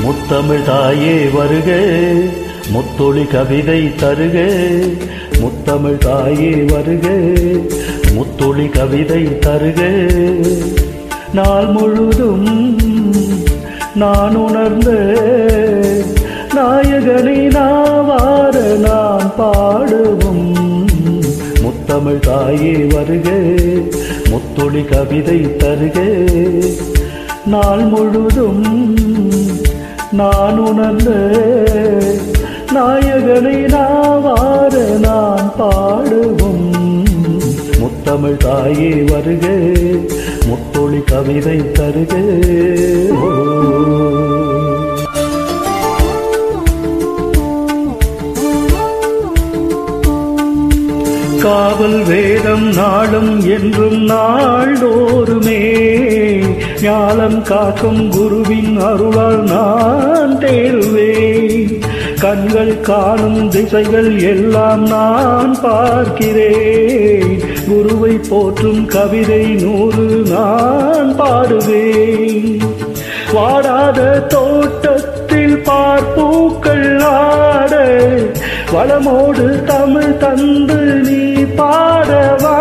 முத்தமிழ் தாயே வருக முத்தொளி கவிதை தருக முத்தமிழ் தாயே வருக முத்தொளி கவிதை தருக நாள் முழுதும் நான் உணர்ந்த நாயகனை நாவார நான் பாடுவோம் முத்தமிழ் தாயே வருக முத்தொளி கவிதை தருக நாள் முழுதும் நான் உணர்ந்த நாயகனை நாவார நான் பாடுவோம் முத்தமிழ் தாயே வருக முத்தொளி கவிதை தருக ஓ. காவல் வேதம் நாளும் என்றும் நாள்தோறுமே ஞாலம் காக்கும் குருவின் அருளால் நான் தேருவேன் கண்கள் காணும் திசைகள் எல்லாம் நான் பார்க்கிறேன் குருவை போற்றும் கவிதை நூறு நான் பாடுவேன் வாடாத தோட்டத்தில் பார்ப்பூக்கள் ஆட வளமோடு தமிழ் தந்து நீ பாடவா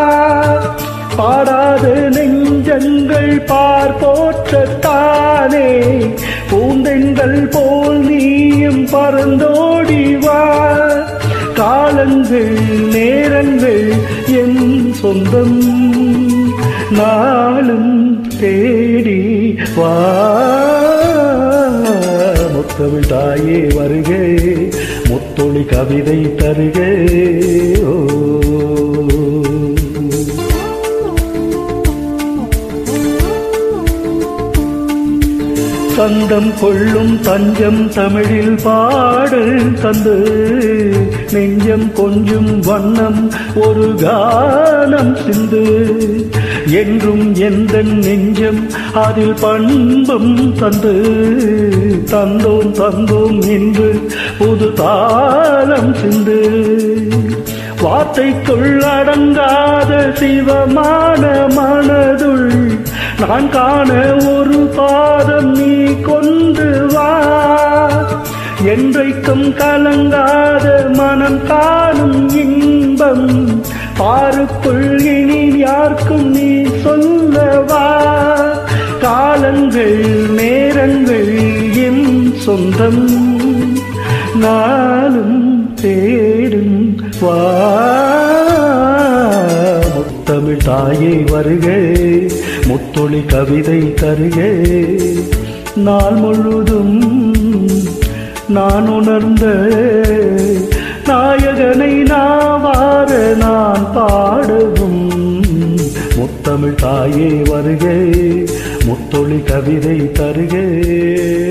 பாடாத நெஞ்சங்கள் பார் போற்றத்தானே பூந்தெண்கள் போல் நீயும் பறந்தோடி வா காலங்கள் நேரங்கள் என் சொந்தம் நாளும் தேடி வா முத்தமிழ் தாயே வருகே முத்தொளி கவிதை தருகே ஓ தந்தம் கொள்ளும் தஞ்சம் தமிழில் பாடல் தந்து நெஞ்சம் கொஞ்சும் வண்ணம் ஒரு கானம் சிந்து என்றும் எந்த நெஞ்சம் அதில் பண்பும் தந்து தந்தோம் தந்தோம் என்று புது தாளம் சிந்து வார்த்தைக்குள் அடங்காத சிவமான மனதுள் நான் காண ஒரு பாதம் நீ கொண்டு வா என்றைக்கும் கலங்காத மனம் காணும் இன்பம் பாருக்குள் இனி யாருக்கும் நீ சொல்லவா காலங்கள் நேரங்கள் என் சொந்தம் நாளும் தேடும் வா முத்தமிழ் தாயே வருகே முத்தொளி கவிதை தருகே நாள் முழுதும் நான் உணர்ந்த நாயகனை நாவார நான் பாடவும் முத்தமிழ் தாயே வருகே முத்தொளி கவிதை தருகே